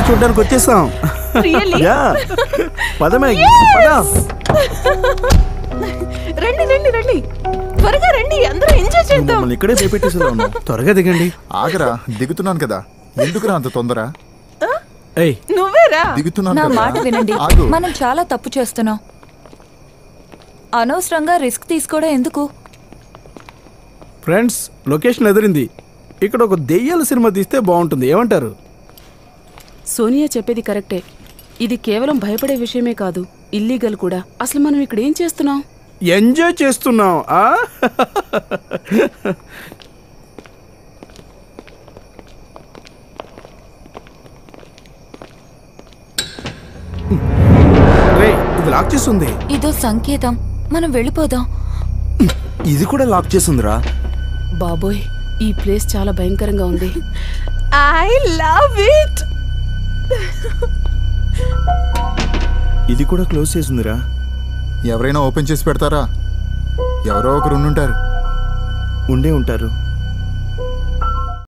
చూడడానికి వచ్చేసాం Really? Yeah పద మ్యాగీ పద రండి రండి రండి త్వరగా రండి అందరూ ఎంజాయ్ చేద్దాం మమ్మల్ని ఇక్కడే భయపెట్టేసేలా ఉన్నాం త్వరగా దిగండి ఆగరా దిగుతున్నాను కదా ఎందుకురా అంత తొందర ఏయ్ నువ్వేరా దిగుతున్నాను నా కదా. మాట వినండి ఆగు మనం చాలా తప్పు చేస్తున్నాం అనవసరంగా రిస్క్ తీసుకోవడం ఎందుకు ఫ్రెండ్స్ లొకేషన్ ఎదిరింది ఇక్కడ ఒక దెయ్యాల సినిమా తీస్తే బాగుంటుంది ఏమంటారు సోనియా చెప్పేది కరెక్టే ఇది కేవలం భయపడే విషయమే కాదు ఇల్లీగల్ కూడా అసలు మనం ఇక్కడ ఏం చేస్తున్నాం ఎంజాయ్ చేస్తున్నాం ఆ? రేయ్, ఇది లాక్ చేస్తుంది ఇదో సంకేతం మనం వెళ్ళిపోదాం ఇది కూడా లాక్ చేసిందిరా బాబోయ్ ఈ ప్లేస్ చాలా భయంకరంగా ఉంది ఐ లవ్ ఇట్ ఇది కూడా క్లోజ్ చేసిందిరా ఎవరైనా ఓపెన్ చేసి పెడతారా ఎవరో ఒకరు ఉండుంటారు ఉండే ఉంటారు